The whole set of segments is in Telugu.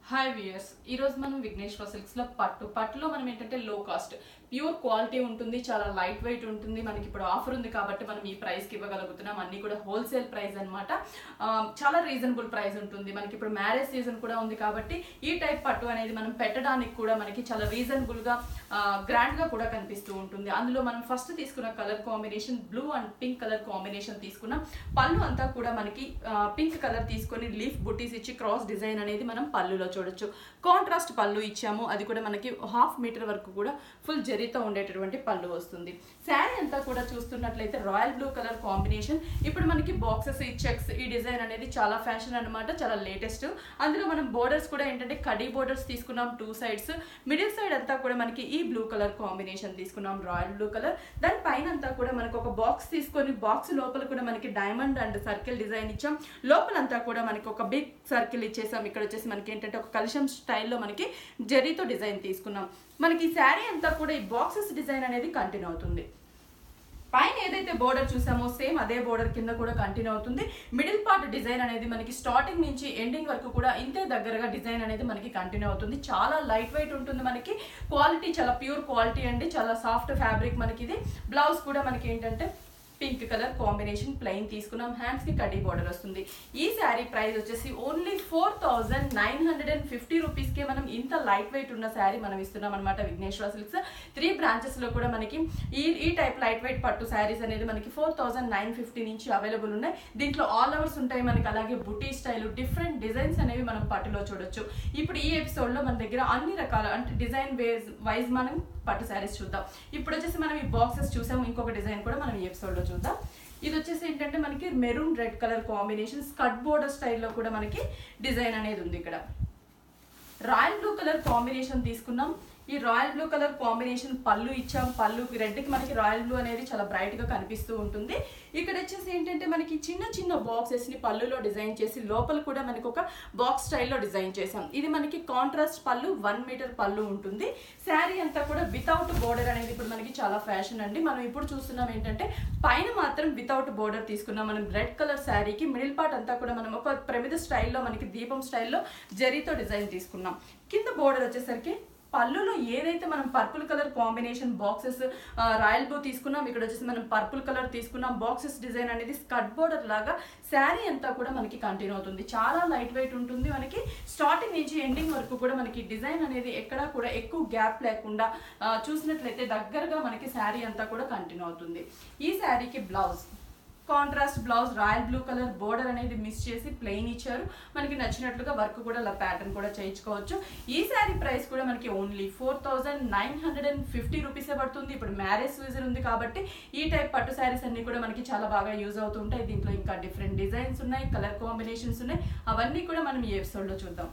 హాయ్ వియర్స్ ఈ రోజు మనం విఘ్నేశ్వర సిల్క్స్ లో పట్టు పట్టులో మనం ఏంటంటే లో కాస్ట్ ప్యూర్ క్వాలిటీ ఉంటుంది చాలా లైట్ వెయిట్ ఉంటుంది మనకి ఇప్పుడు ఆఫర్ ఉంది కాబట్టి మనం ఈ ప్రైస్ కి ఇవ్వగలుగుతున్నాం అన్ని కూడా హోల్సేల్ ప్రైస్ అనమాట చాలా రీజనబుల్ ప్రైస్ ఉంటుంది మనకి ఇప్పుడు మ్యారేజ్ సీజన్ కూడా ఉంది కాబట్టి ఈ టైప్ పట్టు అనేది మనం పెట్టడానికి కూడా మనకి చాలా రీజనబుల్ గా గ్రాండ్ గా కూడా కనిపిస్తూ ఉంటుంది అందులో మనం ఫస్ట్ తీసుకున్న colour combination blue and pink colour combination తీసుకున్నాం పళ్ళు అంతా కూడా మనకి పింక్ కలర్ తీసుకొని లీఫ్ బుటీస్ ఇచ్చి క్రాస్ డిజైన్ అనేది మనం పళ్ళులో చూడొచ్చు కాంట్రాస్ట్ పళ్ళు ఇచ్చాము అది కూడా మనకి హాఫ్ మీటర్ వరకు కూడా ఫుల్ జరీతో ఉండేటటువంటి పళ్ళు వస్తుంది శారీ అంతా కూడా చూస్తున్నట్లయితే రాయల్ బ్లూ కలర్ కాంబినేషన్ ఇప్పుడు మనకి బాక్సెస్ ఈ చెక్స్ ఈ డిజైన్ అనేది చాలా ఫ్యాషన్ అనమాట చాలా లేటెస్ట్ అందులో మనం బోర్డర్స్ కూడా ఏంటంటే కడీ బోర్డర్స్ తీసుకున్నాం టూ సైడ్స్ మిడిల్ సైడ్ అంతా కూడా మనకి ఈ బ్లూ కలర్ కాంబినేషన్ తీసుకున్నాం రాయల్ బ్లూ కలర్ దాని పైన అంతా కూడా మనకు ఒక బాక్స్ తీసుకొని బాక్స్ లోపల కూడా మనకి డైమండ్ అండ్ సర్కిల్ డిజైన్ ఇచ్చాం లోపలంతా కూడా మనకి ఒక బిగ్ సర్కిల్ ఇచ్చేసాం ఇక్కడ వచ్చేసి మనకి ఏంటంటే ఒక కలుషం స్టైల్లో మనకి జరీతో డిజైన్ తీసుకున్నాం మనకి ఈ శారీ అంతా కూడా ఈ బాక్సెస్ డిజైన్ అనేది కంటిన్యూ అవుతుంది పైన ఏదైతే బోర్డర్ చూసామో సేమ్ అదే బోర్డర్ కింద కూడా కంటిన్యూ అవుతుంది మిడిల్ పార్ట్ డిజైన్ అనేది మనకి స్టార్టింగ్ నుంచి ఎండింగ్ వరకు కూడా ఇంతే దగ్గరగా డిజైన్ అనేది మనకి కంటిన్యూ అవుతుంది చాలా లైట్ వెయిట్ ఉంటుంది మనకి క్వాలిటీ చాలా ప్యూర్ క్వాలిటీ అండి చాలా సాఫ్ట్ ఫ్యాబ్రిక్ మనకి ఇది బ్లౌజ్ కూడా మనకి ఏంటంటే పింక్ కలర్ కాంబినేషన్ ప్లెయిన్ తీసుకున్నాం హ్యాండ్స్ కి కడ్డీ బార్డర్ వస్తుంది ఈ శారీ ప్రైస్ వచ్చేసి only four thousand nine hundred and fifty rupees కి మనం ఇంత లైట్ వెయిట్ ఉన్న శారీ మనం ఇస్తున్నాం అనమాట విఘ్నేశ్వర సిల్క్స్ త్రీ బ్రాంచెస్ లో కూడా మనకి ఈ ఈ టైప్ లైట్ వెయిట్ పట్టు శారీస్ అనేది మనకి ఫోర్ థౌసండ్ నైన్ ఫిఫ్టీ నుంచి అవైలబుల్ ఉన్నాయి దీంట్లో ఆల్ ఓవర్స్ ఉంటాయి మనకి అలాగే బుటీ స్టైల్ డిఫరెంట్ డిజైన్స్ అనేవి మనం పట్టులో చూడొచ్చు ఇప్పుడు ఈ ఎపిసోడ్ లో మన దగ్గర అన్ని రకాల అంటే డిజైన్ వేస్ వైజ్ మనం పట్టు శారీస్ చూద్దాం ఇప్పుడు వచ్చేసి మనం ఈ బాక్సెస్ చూసాం ఇంకొక డిజైన్ కూడా మనం ఈ ఎపిసోడ్ లో చూద్దాం ఇది వచ్చేసి ఏంటంటే మనకి maroon red colour combination skirt border స్టైల్లో కూడా మనకి డిజైన్ అనేది ఉంది ఇక్కడ రాయల్ బ్లూ కలర్ కాంబినేషన్ తీసుకున్నాం ఈ రాయల్ బ్లూ కలర్ కాంబినేషన్ పళ్ళు ఇచ్చాం పళ్ళు రెడ్కి మనకి రాయల్ బ్లూ అనేది చాలా బ్రైట్ గా కనిపిస్తూ ఉంటుంది ఇక్కడ వచ్చేసి ఏంటంటే మనకి చిన్న చిన్న బాక్సెస్ ని పళ్ళులో డిజైన్ చేసి లోపల కూడా మనకి ఒక బాక్స్ స్టైల్లో డిజైన్ చేసాం ఇది మనకి కాంట్రాస్ట్ పళ్ళు వన్ మీటర్ పళ్ళు ఉంటుంది శారీ అంతా కూడా వితౌట్ బోర్డర్ అనేది ఇప్పుడు మనకి చాలా ఫ్యాషన్ అండి మనం ఇప్పుడు చూస్తున్నాం ఏంటంటే పైన మాత్రం వితౌట్ బోర్డర్ తీసుకున్నాం మనం రెడ్ కలర్ శారీకి మిడిల్ పార్ట్ అంతా కూడా మనం ఒక ప్రమిద స్టైల్లో మనకి దీపం స్టైల్లో జరీతో డిజైన్ తీసుకున్నాం కింద బోర్డర్ వచ్చేసరికి పళ్ళులో ఏదైతే మనం purple colour combination boxes royal blue తీసుకున్నాం ఇక్కడ వచ్చేసి మనం పర్పుల్ కలర్ తీసుకున్నాం బాక్సెస్ డిజైన్ అనేది స్కట్ బోర్డర్ లాగా శారీ అంతా కూడా మనకి కంటిన్యూ అవుతుంది చాలా లైట్ వెయిట్ ఉంటుంది మనకి స్టార్టింగ్ నుంచి ఎండింగ్ వరకు కూడా మనకి డిజైన్ అనేది ఎక్కడా కూడా ఎక్కువ గ్యాప్ లేకుండా చూసినట్లయితే దగ్గరగా మనకి శారీ అంతా కూడా కంటిన్యూ అవుతుంది ఈ శారీకి blouse contrast blouse royal blue colour border అనేది మిస్ చేసి ప్లెయిన్ ఇచ్చారు మనకి నచ్చినట్లుగా వర్క్ కూడా ఇలా ప్యాటర్న్ కూడా చేయించుకోవచ్చు ఈ శారీ ప్రైస్ కూడా మనకి only four thousand nine hundred and fifty రూపీసే పడుతుంది ఇప్పుడు మ్యారేజ్ సీజన్ ఉంది కాబట్టి ఈ టైప్ పట్టు శారీస్ అన్ని కూడా మనకి చాలా బాగా యూజ్ అవుతుంటాయి దీంట్లో ఇంకా డిఫరెంట్ డిజైన్స్ ఉన్నాయి కలర్ కాంబినేషన్స్ ఉన్నాయి అవన్నీ కూడా మనం ఈ ఎపిసోడ్లో చూద్దాం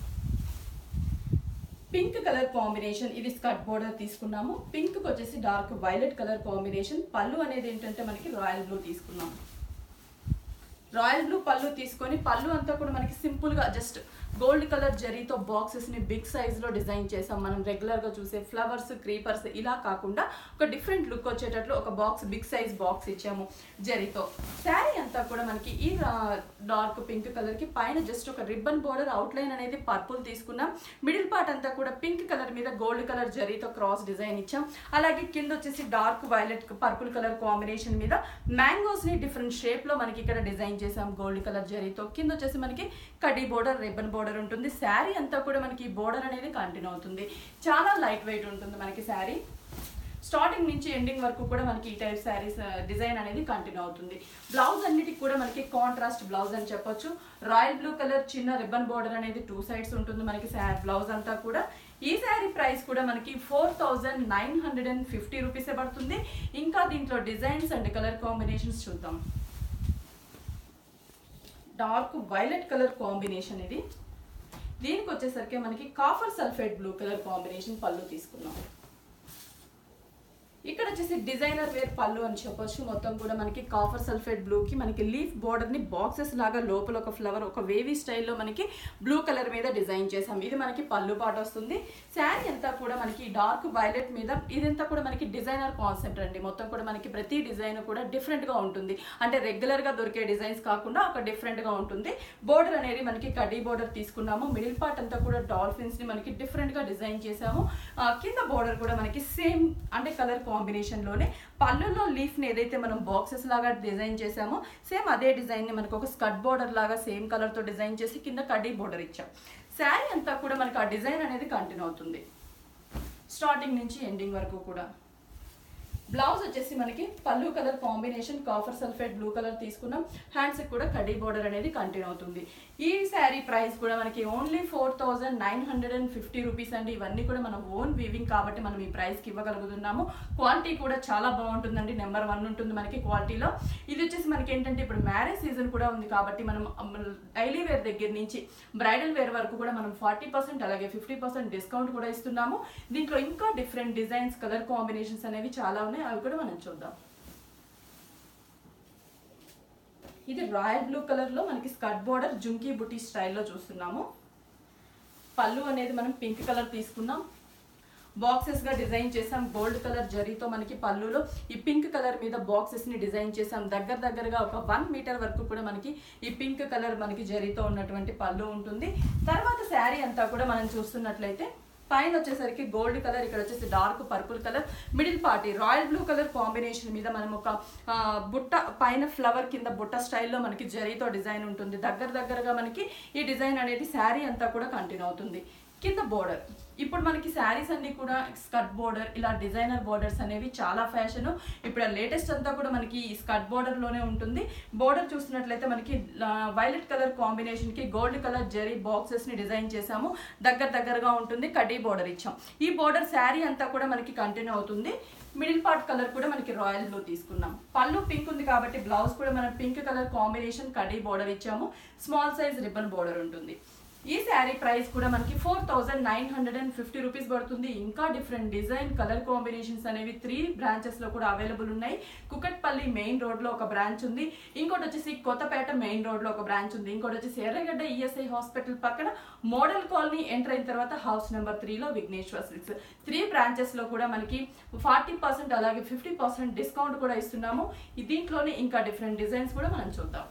పింక్ కలర్ కాంబినేషన్ ఇది స్కర్ట్ బోర్డర్ తీసుకున్నాము పింక్ వచ్చేసి డార్క్ వైలెట్ కలర్ కాంబినేషన్ పళ్ళు అనేది ఏంటంటే మనకి రాయల్ బ్లూ తీసుకున్నాము రాయల్ బ్లూ పళ్ళు తీసుకొని పళ్ళు అంతా కూడా మనకి సింపుల్ గా జస్ట్ గోల్డ్ కలర్ జరీతో బాక్సెస్ ని బిగ్ సైజ్ లో డిజైన్ చేసాం మనం రెగ్యులర్ గా చూసే ఫ్లవర్స్ క్రీపర్స్ ఇలా కాకుండా ఒక డిఫరెంట్ లుక్ వచ్చేటట్లు ఒక బాక్స్ బిగ్ సైజ్ బాక్స్ ఇచ్చాము జరీతో శారీ అంతా కూడా మనకి ఈ డార్క్ పింక్ కలర్ కి పైన జస్ట్ ఒక రిబ్బన్ బోర్డర్ అవుట్ లైన్ అనేది పర్పుల్ తీసుకున్నాం మిడిల్ పార్ట్ అంతా కూడా పింక్ కలర్ మీద గోల్డ్ కలర్ జరీతో క్రాస్ డిజైన్ ఇచ్చాం అలాగే కింద వచ్చేసి dark violet purple colour combination మీద మ్యాంగోస్ ని డిఫరెంట్ షేప్ లో మనకి ఇక్కడ డిజైన్ చేసాం గోల్డ్ కలర్ జరీతో కింద వచ్చేసి మనకి కడీ బోర్డర్ రిబ్బన్ బోర్డర్ ఉంటుంది శారీ అంతా కూడా మనకి బోర్డర్ అనేది కంటిన్యూ అవుతుంది చాలా లైట్ వెయిట్ ఉంటుంది మనకి శారీ స్టార్టింగ్ నుంచి ఎండింగ్ వరకు కూడా మనకి ఈ టైప్ శారీస్ డిజైన్ అనేది కంటిన్యూ అవుతుంది బ్లౌజ్ అన్నిటికి కూడా మనకి కాంట్రాస్ట్ బ్లౌజ్ అని చెప్పొచ్చు రాయల్ బ్లూ కలర్ చిన్న రిబ్బన్ బోర్డర్ అనేది టూ సైడ్స్ ఉంటుంది మనకి బ్లౌజ్ అంతా కూడా ఈ శారీ ప్రైస్ కూడా మనకి four thousand nine hundred and fifty రూపీసే పడుతుంది ఇంకా దీంట్లో డిజైన్స్ అండ్ కలర్ కాంబినేషన్స్ చూద్దాం డార్క్ వైలెట్ కలర్ కాంబినేషన్ ఇది దీనికి వచ్చేసరికి మనకి copper sulphate blue colour combination పళ్ళు తీసుకున్నాం ఇక్కడ వచ్చేసి డిజైనర్ వేర్ పళ్ళు అని చెప్పొచ్చు మొత్తం కూడా మనకి కాఫర్ సల్ఫేట్ బ్లూ కి మనకి లీఫ్ బోర్డర్ ని బాక్సెస్ లాగా లోపల ఒక ఫ్లవర్ ఒక వేవీ స్టైల్లో మనకి బ్లూ కలర్ మీద డిజైన్ చేసాం ఇది మనకి పళ్ళు పాట వస్తుంది శారీ అంతా కూడా మనకి డార్క్ వైలెట్ మీద ఇదంతా కూడా మనకి డిజైనర్ కాన్సెప్ట్ అండి మొత్తం కూడా మనకి ప్రతి డిజైన్ కూడా డిఫరెంట్ గా ఉంటుంది అంటే రెగ్యులర్ గా దొరికే డిజైన్స్ కాకుండా ఒక డిఫరెంట్ గా ఉంటుంది బోర్డర్ అనేది మనకి కడ్డీ బోర్డర్ తీసుకున్నాము మిడిల్ పార్ట్ అంతా కూడా డాల్ఫిన్స్ ని మనకి డిఫరెంట్ గా డిజైన్ చేసాము ఆ, కింద బోర్డర్ కూడా మనకి సేమ్ అంటే కలర్ కాంబినేషన్ లోనే పళ్ళులో లీఫ్ ని ఏదైతే మనం బాక్సెస్ లాగా డిజైన్ చేసామో సేమ్ అదే డిజైన్ ని మనకు ఒక స్కర్ట్ బోర్డర్ లాగా సేమ్ కలర్ తో డిజైన్ చేసి కింద కడ్డీ బోర్డర్ ఇచ్చాం శారీ అంతా కూడా మనకి ఆ డిజైన్ అనేది కంటిన్యూ అవుతుంది స్టార్టింగ్ నుంచి ఎండింగ్ వరకు కూడా బ్లౌజ్ వచ్చేసి మనకి పళ్ళు colour combination copper sulphate blue colour తీసుకున్నాం హ్యాండ్స్ కూడా కడ్డీ బోర్డర్ అనేది కంటిన్యూ అవుతుంది ఈ శారీ ప్రైస్ కూడా మనకి only four thousand nine hundred and fifty rupees అండి ఇవన్నీ కూడా మనం ఓన్ వీవింగ్ కాబట్టి మనం ఈ ప్రైస్కి ఇవ్వగలుగుతున్నాము క్వాలిటీ కూడా చాలా బాగుంటుందండి నెంబర్ వన్ ఉంటుంది మనకి క్వాలిటీలో ఇది వచ్చేసి మనకి ఏంటంటే ఇప్పుడు మ్యారేజ్ సీజన్ కూడా ఉంది కాబట్టి మనం డైలీ వేర్ దగ్గర నుంచి బ్రైడల్ వేర్ వరకు కూడా మనం ఫార్టీ పర్సెంట్ అలాగే ఫిఫ్టీ పర్సెంట్ డిస్కౌంట్ కూడా ఇస్తున్నాము దీంట్లో ఇంకా డిఫరెంట్ డిజైన్స్ కలర్ కాంబినేషన్స్ అనేవి చాలా ఉన్నాయి అవి కూడా మనం చూద్దాం ఇది రాయల్ బ్లూ కలర్ లో మనకి స్కర్ట్ బోర్డర్ జుంకీ బుటీ స్టైల్లో చూస్తున్నాము పళ్ళు అనేది మనం పింక్ కలర్ తీసుకున్నాం బాక్సెస్ గా డిజైన్ చేసాం గోల్డ్ కలర్ జరీతో మనకి పళ్ళులో ఈ పింక్ కలర్ మీద బాక్సెస్ ని డిజైన్ చేసాం దగ్గర దగ్గరగా ఒక వన్ మీటర్ వరకు కూడా మనకి ఈ పింక్ కలర్ మనకి జరీతో ఉన్నటువంటి పళ్ళు ఉంటుంది తర్వాత శారీ అంతా కూడా మనం చూస్తున్నట్లయితే పైన వచ్చేసరికి గోల్డ్ కలర్ ఇక్కడ వచ్చేసి dark purple colour middle part royal blue colour combination మీద మనం ఒక ఆ, బుట్ట పైన ఫ్లవర్ కింద బుట్ట స్టైల్లో మనకి జరీతో డిజైన్ ఉంటుంది దగ్గర దగ్గరగా మనకి ఈ డిజైన్ అనేది శారీ అంతా కూడా కంటిన్యూ అవుతుంది కింద బోర్డర్ ఇప్పుడు మనకి శారీస్ అన్ని కూడా స్కర్ట్ బోర్డర్ ఇలా డిజైనర్ బోర్డర్స్ అనేవి చాలా ఫ్యాషన్ ఇప్పుడు లేటెస్ట్ అంతా కూడా మనకి ఈ స్కర్ట్ బోర్డర్ లోనే ఉంటుంది బోర్డర్ చూసినట్లయితే మనకి వైలెట్ కలర్ కాంబినేషన్ కి గోల్డ్ కలర్ జెరీ బాక్సెస్ ని డిజైన్ చేసాము దగ్గర దగ్గరగా ఉంటుంది కడ్డీ బోర్డర్ ఇచ్చాం ఈ బోర్డర్ శారీ అంతా కూడా మనకి కంటిన్యూ అవుతుంది మిడిల్ పార్ట్ కలర్ కూడా మనకి రాయల్ బ్లూ తీసుకున్నాం పళ్ళు పింక్ ఉంది కాబట్టి బ్లౌజ్ కూడా మనం పింక్ కలర్ కాంబినేషన్ కడ్డీ బోర్డర్ ఇచ్చాము స్మాల్ సైజ్ రిబ్బన్ బోర్డర్ ఉంటుంది ఈ శారీ ప్రైస్ కూడా మనకి four thousand nine hundred and fifty rupees పడుతుంది ఇంకా డిఫరెంట్ డిజైన్ కలర్ కాంబినేషన్స్ అనేవి త్రీ బ్రాంచెస్ లో కూడా అవైలబుల్ ఉన్నాయి కుకట్పల్లి మెయిన్ రోడ్ లో ఒక బ్రాంచ్ ఉంది ఇంకోటి వచ్చేసి కొత్తపేట మెయిన్ రోడ్ లో ఒక బ్రాంచ్ ఉంది ఇంకోటి వచ్చేసి ఎర్రగడ్డ ఈఎస్ఐ హాస్పిటల్ పక్కన మోడల్ కాలనీ ఎంటర్ అయిన తర్వాత హౌస్ నెంబర్ త్రీలో విఘ్నేశ్వర్ సిల్క్స్ త్రీ బ్రాంచెస్ లో కూడా మనకి ఫార్టీ పర్సెంట్ అలాగే ఫిఫ్టీ పర్సెంట్ డిస్కౌంట్ కూడా ఇస్తున్నాము ఈ దీంట్లోనే ఇంకా డిఫరెంట్ డిజైన్స్ కూడా మనం చూద్దాం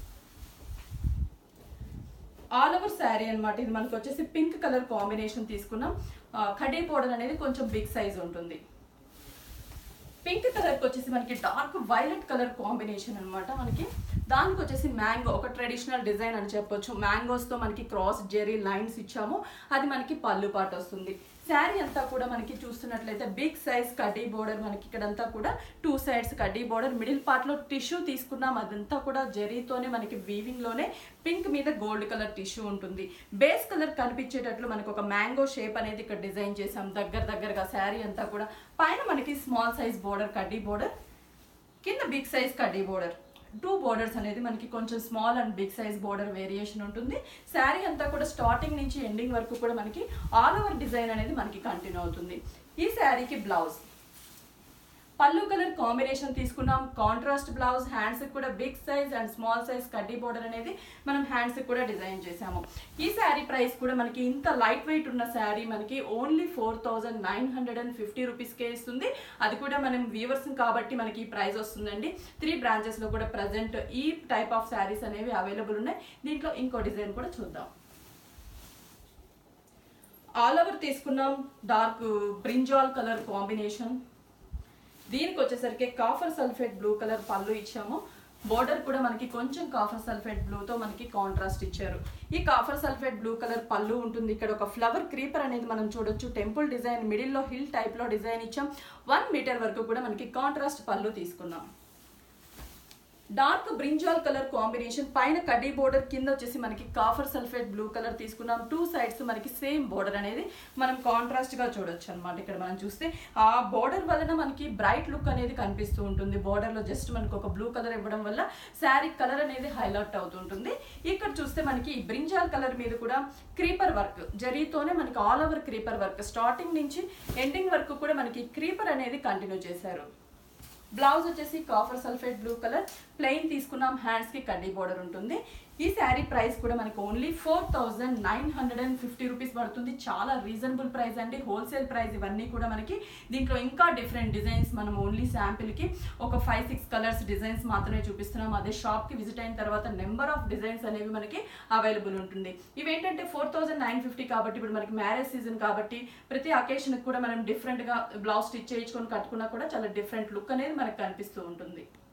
ఆల్ ఓవర్ శారీ అన్నమాట ఇది మనకు వచ్చేసి పింక్ కలర్ కాంబినేషన్ తీసుకున్నాం ఆ, కడ్డీ పౌడర్ అనేది కొంచెం బిగ్ సైజ్ ఉంటుంది పింక్ కలర్ వచ్చేసి మనకి డార్క్ వైలెట్ కలర్ కాంబినేషన్ అన్నమాట మనకి దానికి వచ్చేసి మ్యాంగో ఒక ట్రెడిషనల్ డిజైన్ అని చెప్పొచ్చు మ్యాంగోస్ తో మనకి క్రాస్ జెరీ లైన్స్ ఇచ్చాము అది మనకి పళ్ళు పాట వస్తుంది శారీ అంతా కూడా మనకి చూస్తున్నట్లయితే బిగ్ సైజ్ కడ్డీ బోర్డర్ మనకి ఇక్కడంతా కూడా టూ సైడ్స్ కడ్డీ బోర్డర్ మిడిల్ పార్ట్ లో టిష్యూ తీసుకున్నాం అదంతా కూడా జెరీతోనే మనకి వీవింగ్ లోనే పింక్ మీద గోల్డ్ కలర్ టిష్యూ ఉంటుంది బేస్ కలర్ కనిపించేటట్లు మనకు ఒక మ్యాంగో షేప్ అనేది ఇక్కడ డిజైన్ చేసాం దగ్గర దగ్గరగా శారీ అంతా కూడా పైన మనకి స్మాల్ సైజ్ బోర్డర్ కడ్డీ బోర్డర్ కింద బిగ్ సైజ్ కడ్డీ బోర్డర్ టూ బోర్డర్స్ అనేది మనకి కొంచెం small and big size border variation ఉంటుంది శారీ అంతా కూడా స్టార్టింగ్ నుంచి ఎండింగ్ వరకు కూడా మనకి ఆల్ ఓవర్ డిజైన్ అనేది మనకి కంటిన్యూ అవుతుంది ఈ శారీకి బ్లౌజ్ పళ్ళు కలర్ కాంబినేషన్ తీసుకున్నాం కాంట్రాస్ట్ బ్లౌజ్ హ్యాండ్స్ కూడా big size and small size కడ్డీ బోర్డర్ అనేది మనం హ్యాండ్స్ కూడా డిజైన్ చేసాము ఈ శారీ ప్రైస్ కూడా మనకి ఇంత లైట్ వెయిట్ ఉన్న శారీ మనకి only four thousand nine hundred and fifty రూపీస్కే ఇస్తుంది అది కూడా మనం వీవర్స్ కాబట్టి మనకి ఈ ప్రైస్ వస్తుందండి త్రీ బ్రాంచెస్లో కూడా ప్రజెంట్ ఈ టైప్ ఆఫ్ శారీస్ అనేవి అవైలబుల్ ఉన్నాయి దీంట్లో ఇంకో డిజైన్ కూడా చూద్దాం ఆల్ ఓవర్ తీసుకున్నాం డార్క్ బ్రింజాల్ కలర్ కాంబినేషన్ దీనికి వచ్చేసరికి కాఫర్ సల్ఫేట్ బ్లూ కలర్ పళ్ళు ఇచ్చాము బోర్డర్ కూడా మనకి కొంచెం కాఫర్ సల్ఫేట్ బ్లూతో మనకి కాంట్రాస్ట్ ఇచ్చారు ఈ కాఫర్ సల్ఫేట్ బ్లూ కలర్ పళ్ళు ఉంటుంది ఇక్కడ ఒక ఫ్లవర్ క్రీపర్ అనేది మనం చూడొచ్చు టెంపుల్ డిజైన్ మిడిల్లో హిల్ టైప్ లో డిజైన్ ఇచ్చాం వన్ మీటర్ వరకు కూడా మనకి కాంట్రాస్ట్ పళ్ళు తీసుకున్నాం డార్క్ బ్రింజాల్ కలర్ కాంబినేషన్ పైన కడ్డీ బోర్డర్ కింద వచ్చేసి మనకి కాఫర్ సల్ఫేట్ బ్లూ కలర్ తీసుకున్నాం టూ సైడ్స్ మనకి సేమ్ బోర్డర్ అనేది మనం కాంట్రాస్ట్ గా చూడొచ్చు అనమాట ఇక్కడ మనం చూస్తే ఆ బోర్డర్ వలన మనకి బ్రైట్ లుక్ అనేది కనిపిస్తూ ఉంటుంది బోర్డర్ లో జస్ట్ మనకి ఒక బ్లూ కలర్ ఇవ్వడం వల్ల శారీ కలర్ అనేది హైలైట్ అవుతుంటుంది ఇక్కడ చూస్తే మనకి ఈ బ్రింజాల్ కలర్ మీద కూడా క్రీపర్ వర్క్ జరీతోనే మనకి all over creeper work starting నుంచి ఎండింగ్ వరకు కూడా మనకి క్రీపర్ అనేది కంటిన్యూ చేశారు బ్లౌజ్ వచ్చేసి copper sulphate blue colour plain తీసుకున్నాం హ్యాండ్స్ కి కడ్డీ బోర్డర్ ఉంటుంది ఈ శారీ ప్రైస్ కూడా మనకి only four thousand nine hundred and fifty rupees పడుతుంది చాలా రీజనబుల్ ప్రైస్ అండి హోల్సేల్ ప్రైస్ ఇవన్నీ కూడా మనకి దీంట్లో ఇంకా డిఫరెంట్ డిజైన్స్ మనం ఓన్లీ శాంపిల్ కి ఒక ఫైవ్ సిక్స్ కలర్స్ డిజైన్స్ మాత్రమే చూపిస్తున్నాం అదే షాప్ కి విజిట్ అయిన తర్వాత నెంబర్ ఆఫ్ డిజైన్స్ అనేవి మనకి అవైలబుల్ ఉంటుంది ఇవేంటంటే ఫోర్ థౌసండ్ నైన్ ఫిఫ్టీ కాబట్టి ఇప్పుడు మనకి మ్యారేజ్ సీజన్ కాబట్టి ప్రతి అకేషన్ కూడా మనం డిఫరెంట్ గా బ్లౌజ్ స్టిచ్ చేయించుకొని కట్టుకున్నా కూడా చాలా డిఫరెంట్ లుక్ అనేది మనకు కనిపిస్తూ ఉంటుంది